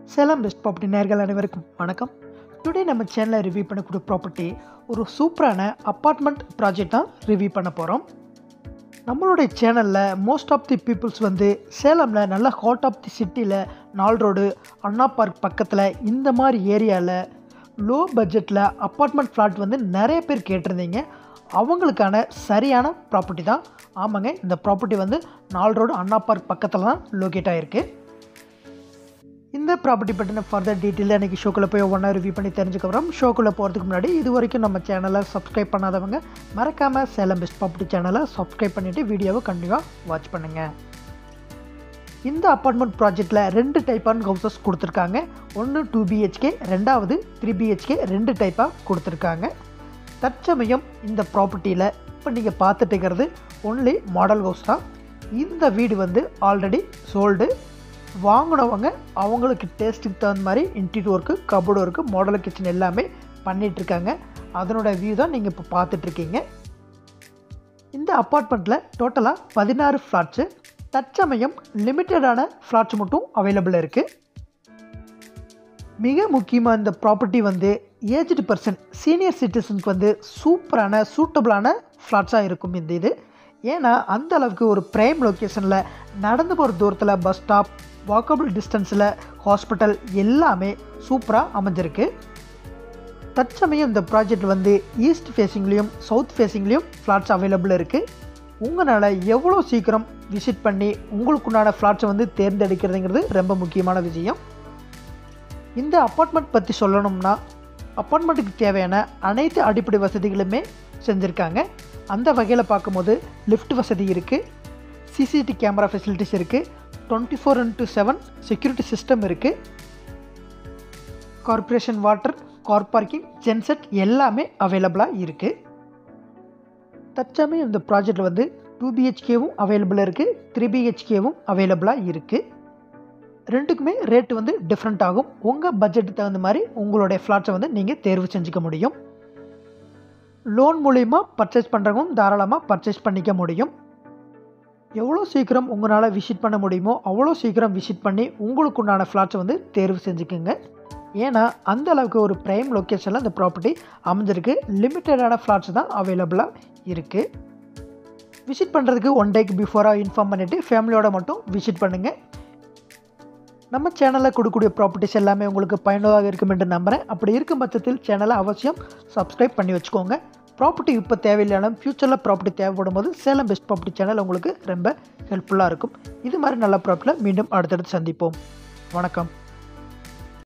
Salem best property நேர்கள் அனைவருக்கும் வணக்கம் டுடே நம்ம சேனலில் ரிவ்யூ பண்ணக்கூடிய ப்ராப்பர்ட்டி ஒரு சூப்பரான அப்பார்ட்மெண்ட் ப்ராஜெக்ட் தான் ரிவ்யூ பண்ண போகிறோம் நம்மளுடைய சேனலில் மோஸ்ட் ஆஃப் தி பீப்புள்ஸ் வந்து சேலமில் நல்ல ஹார்ட் ஆஃப் தி சிட்டியில் நால் ரோடு அண்ணா பார்க் பக்கத்தில் இந்த மாதிரி ஏரியாவில் லோ பட்ஜெட்டில் அப்பார்ட்மெண்ட் ஃப்ளாட் வந்து நிறைய பேர் கேட்டிருந்தீங்க அவங்களுக்கான சரியான ப்ராப்பர்ட்டி தான் ஆமாங்க இந்த ப்ராப்பர்ட்டி வந்து நால் ரோடு அண்ணா பார்க் பக்கத்தில் தான் லொக்கேட் ஆகிருக்கு இந்த ப்ராப்பர்ட்டி பற்றின ஃபர்தர் டீட்டெயில் எனக்கு ஷோக்குள்ளே போய் ஒவ்வொன்றா ரிவ்யூ பண்ணி தெரிஞ்சுக்கிறோம் ஷோக்குள்ளே போகிறதுக்கு முன்னாடி இது வரைக்கும் நம்ம சேனலை சப்ஸ்கிரைப் பண்ணாதவங்க மறக்காமல் சேலம் பெஸ்ட் ப்ராப்பர்ட்டி சேனலை சப்ஸ்கிரைப் பண்ணிவிட்டு வீடியோவை கண்டிப்பாக வாட்ச் பண்ணுங்கள் இந்த அப்பார்ட்மெண்ட் ப்ராஜெக்ட்டில் ரெண்டு டைப்பான ஹவுசஸ் கொடுத்துருக்காங்க ஒன்று டூ பிஹெச்கே ரெண்டாவது த்ரீ பிஹெச்கே ரெண்டு டைப்பாக கொடுத்துருக்காங்க தற்சமயம் இந்த ப்ராப்பர்ட்டியில் இப்போ நீங்கள் பார்த்துட்டு இருக்கிறது ஒன்லி மாடல் ஹவுஸ் தான் இந்த வீடு வந்து ஆல்ரெடி சோல்டு வாங்கினவங்க அவங்களுக்கு டேஸ்ட்டுக்கு தகுந்த மாதிரி interior work cupboard work model kitchen எல்லாமே பண்ணிகிட்ருக்காங்க அதனோட வியூ தான் நீங்கள் இப்போ பார்த்துட்ருக்கீங்க இந்த அப்பார்ட்மெண்ட்டில் டோட்டலாக பதினாறு ஃப்ளாட்ஸு தற்சமயம் லிமிட்டடான ஃப்ளாட்ஸ் மட்டும் அவைலபிள் இருக்குது மிக முக்கியமாக இந்த ப்ராப்பர்ட்டி வந்து ஏஜ்டு பர்சன் சீனியர் சிட்டிசனுக்கு வந்து சூப்பரான சூட்டபிளான ஃப்ளாட்ஸாக இருக்கும் இந்த இது ஏன்னா அந்த அளவுக்கு ஒரு ப்ரைம் லொக்கேஷனில் நடந்து போகிற தூரத்தில் பஸ் ஸ்டாப் வாக்கபிள் டிஸ்டன்ஸில் ஹாஸ்பிட்டல் எல்லாமே சூப்பராக அமைஞ்சிருக்கு தற்சமயம் இந்த ப்ராஜெக்ட் வந்து ஈஸ்ட் ஃபேஸிங்லேயும் சவுத் ஃபேஸிங்லேயும் ஃப்ளாட்ஸ் அவைலபிள் இருக்குது உங்களால் எவ்வளோ சீக்கிரம் விசிட் பண்ணி உங்களுக்குண்டான ஃப்ளாட்ஸை வந்து தேர்ந்தெடுக்கிறதுங்கிறது ரொம்ப முக்கியமான விஷயம் இந்த அப்பார்ட்மெண்ட் பற்றி சொல்லணும்னா அப்பார்ட்மெண்ட்டுக்கு தேவையான அனைத்து அடிப்படை வசதிகளுமே செஞ்சுருக்காங்க அந்த வகையில் பார்க்கும்போது லிஃப்ட் வசதி இருக்குது சிசிடி கேமரா ஃபெசிலிட்டிஸ் இருக்குது twenty four into seven security system இருக்குது corporation water car parking genset எல்லாமே அவைலபிளாக இருக்குது தற்சமயம் இந்த ப்ராஜெக்ட் வந்து டூ பிஹெச்கேவும் அவைலபிளாக இருக்குது த்ரீ பிஹெச்கேவும் அவைலபிளாக இருக்குது ரெண்டுக்குமே ரேட்டு வந்து டிஃப்ரெண்ட் ஆகும் உங்கள் பட்ஜெட்டுக்கு தகுந்த மாதிரி உங்களுடைய ஃப்ளாட்ஸை வந்து நீங்கள் தேர்வு செஞ்சுக்க முடியும் லோன் மூலிமா பர்ச்சேஸ் பண்ணுறவங்க தாராளமாக பர்ச்சேஸ் பண்ணிக்க முடியும் எவ்வளோ சீக்கிரம் உங்களால் விசிட் பண்ண முடியுமோ அவ்வளோ சீக்கிரம் விசிட் பண்ணி உங்களுக்கு உண்டான ஃப்ளாட்ஸை வந்து தேர்வு செஞ்சுக்கோங்க ஏன்னா அந்த அளவுக்கு ஒரு ப்ரைம் லொக்கேஷனில் இந்த ப்ராப்பர்ட்டி அமைஞ்சிருக்கு லிமிட்டடான ஃப்ளாட்ஸ் தான் அவைலபிளாக இருக்குது விசிட் பண்ணுறதுக்கு ஒன் டேக்கு பிஃபோராக இன்ஃபார்ம் பண்ணிவிட்டு ஃபேமிலியோட மட்டும் விசிட் பண்ணுங்கள் நம்ம சேனலில் கொடுக்கக்கூடிய ப்ராப்பர்ட்டிஸ் எல்லாமே உங்களுக்கு பயனுள்ளதாக இருக்கும் என்று நம்புகிறேன் அப்படி இருக்கும் பட்சத்தில் சேனலை அவசியம் சப்ஸ்கிரைப் பண்ணி வச்சுக்கோங்க ப்ராப்பர்ட்டி இப்போ தேவையில்லைனாலும் ஃப்யூச்சரில் ப்ராப்பர்ட்டி தேவைப்படும் போது சேலம் பெஸ்ட் ப்ராப்பர்ட்டி சேனல் உங்களுக்கு ரொம்ப ஹெல்ப்ஃபுல்லாக இருக்கும் இது மாதிரி நல்ல ப்ராப்பர்ட்டியில் மீண்டும் அடுத்தடுத்து சந்திப்போம் வணக்கம்